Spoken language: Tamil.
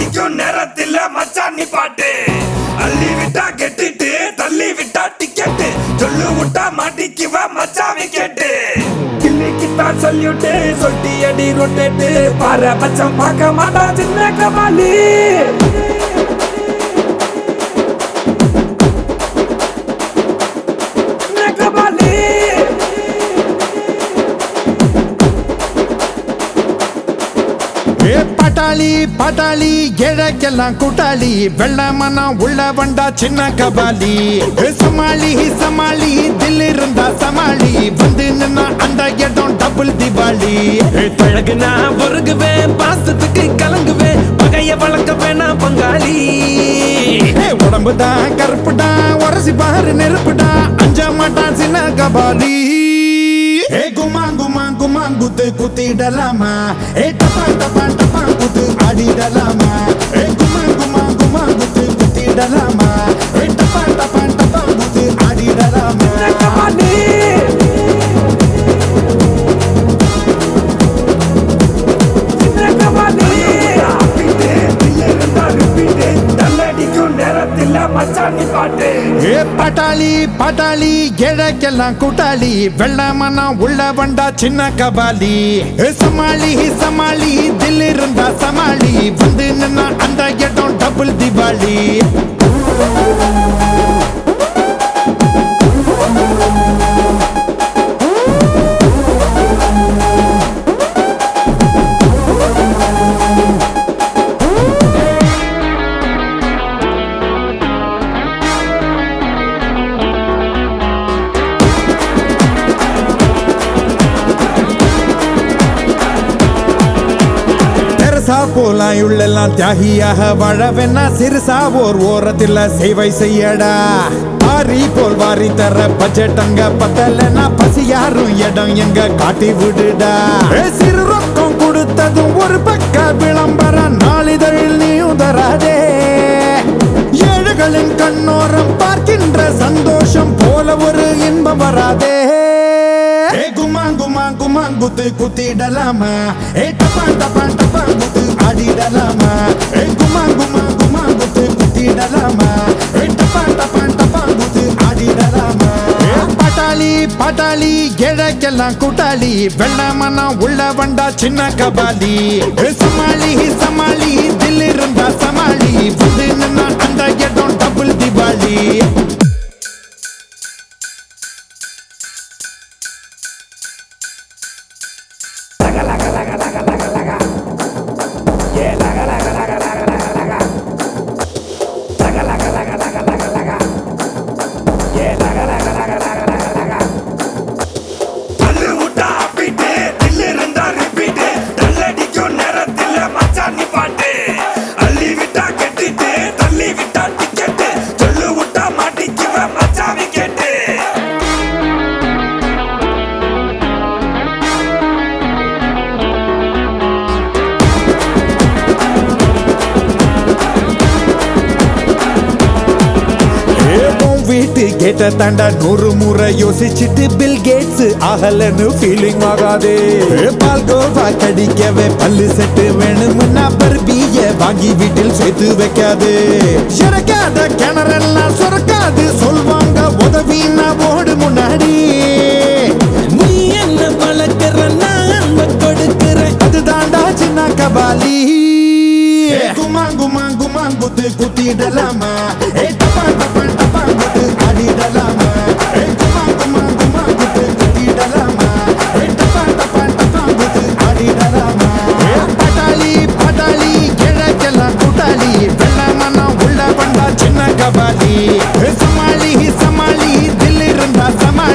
தள்ளடிக்கும் நேரத்தில் மச்சான் நீ பாட்டு அள்ளி விட்டா கெட்டிட்டு தள்ளி விட்டா டிக்கெட்டு சொல்லு விட்டா மாட்டிக்குவ மச்சான் விக்கெட்டு கிள்ளிக்கிட்டா சொல்லிவிட்டு சொட்டி அடி ரொட்டேட்டு பாரு மச்சான் பார்க்க மாட்டா சின்ன கபாலி சின்ன கபாலி ஏ பட்டாளி பட்டாளி ஏழைக்கெல்லாம் கூட்டாளி வெள்ள மனம் உள்ள வண்டா சின்ன கபாலி ஏ சமாளி சமாளி தில் இருந்தா சமாளி வந்து நின்னா அந்த இடம் டபுள் திவாலி பழகுனா பொறுகுவேன் பாசத்துக்கு கலங்குவேன் பகைய வளர்க்க வேணாம் பங்காளி ஏ உடம்பு தான் கருப்பு தான் உரசி பாரு நெருப்பு தான் அஞ்ச மாட்டான் சின்ன கபாலி ஏ குமா குமா குமா குத்து குத்திடலாமா ஏ டப்பா டப்பா டப்பா குத்து ஆடிடலாமா ஏ குமா குமா குமா குத்து குத்திடலாமா ஏ டப்பா டப்பா டப்பா குத்து ஆடிடலாமா கபாலி சின்ன கபாலி ஆப்பிட்டு தில்ல இருந்தா ரிப்பீட்டு தள்ளடிக்கும் நேரத்தில் மச்சான் நீ பாட்டு ஏ பட்டாளி பட்டாளி ஏழைக்கெல்லாம் கூட்டாளி வெள்ள மனம் உள்ள வண்டா சின்ன கபாலி ஏ சமாளி சமாளி தில் இருந்தா சமாளி வந்து நின்னா அந்த இடம் டபுள் திவாலி தெரசா போலாம் உள்ளெல்லாம் தியாகியாக வாழவென்னா சிறுசா ஓர் ஓரத்தில் சேவை செய்யடா வாரி போல் வாரி தர பட்ஜெட் அங்க பத்தலனா பசி யாரும் இடம் எங்க காட்டி விடுடா ஏ, சிறு ரொக்கம் கொடுத்ததும் ஒரு பக்க விளம்பரம் நாளிதழில் நீயும் தராதே ஏழைகளின் கண்ணோரம் பார்க்கின்ற சந்தோஷம் போல ஒரு இன்பம் வராதே ஏ குமா குமா குமா குத்து குத்திடலாமா ஏ டப்பா டப்பா டப்பா குத்து ஆடிடலாமா ஏ குமா குமா குமா குத்து குத்திடலாமா ஏ டப்பா டப்பா டப்பா குத்து ஆடிடலாமா ஏ பட்டாளி பட்டாளி ஏழைக்கெல்லாம் கூட்டாளி வெள்ள மனம் உள்ள வண்டா சின்ன கபாலி ஏ சமாளி சமாளி தில் இருந்தா சமாளி வந்து நின்னா அந்த இடம் டபுள் திவாலி தள்ளு விட்டா ஆப்பிட்டு தில்லு இருந்தா ரிப்பீட்டு தள்ளடிக்கும் நேரத்தில் மச்சான் நீ பாட்டு அள்ளி விட்டா கெட்டிட்டு தள்ளி விட்டா டிக்கெட்டு சொல்லு விட்டா மாட்டிக்குவ மச்சான் விக்கெட்டு ஏ, உன் வீட்டு கேட்ட தாண்டா நூறு முறை யோசிச்சுட்டு பில் கேட்ஸ் ஆகலன்னு ஃபீலிங் ஆகாதே ஏ, பால்கோவா கடிக்கவே பல்லு செட்டு வேணும்னா பர்பிய வாங்கி வீட்டில் சேர்த்து வைக்காது இறக்காத கிணறெல்லாம் சுரக்காது சொல்வாங்க உதவினா ஓடு முன்னாடி நீ என்ன வளர்க்கிற நான் அன்பை கொடுக்கிறேன் அதுதான்டா சின்ன கபாலி ஏ, குமா குமா குமா குத்து குத்திடலாமா ஏ டப்பா டப்பா டப்பா குத்து ஆடிடலாமா ஏ குமா குமா குமா குத்து குத்திடலாமா ஏ டப்பா டப்பா டப்பா குத்து ஆடிடலாமா ஏ பட்டாளி பட்டாளி கிழக்கெல்லாம் கூட்டாளி வெள்ள மனம் உள்ள வந்தா சின்ன கபாலி ஏ சமாளி சமாளி தில் இருந்தா சமாளி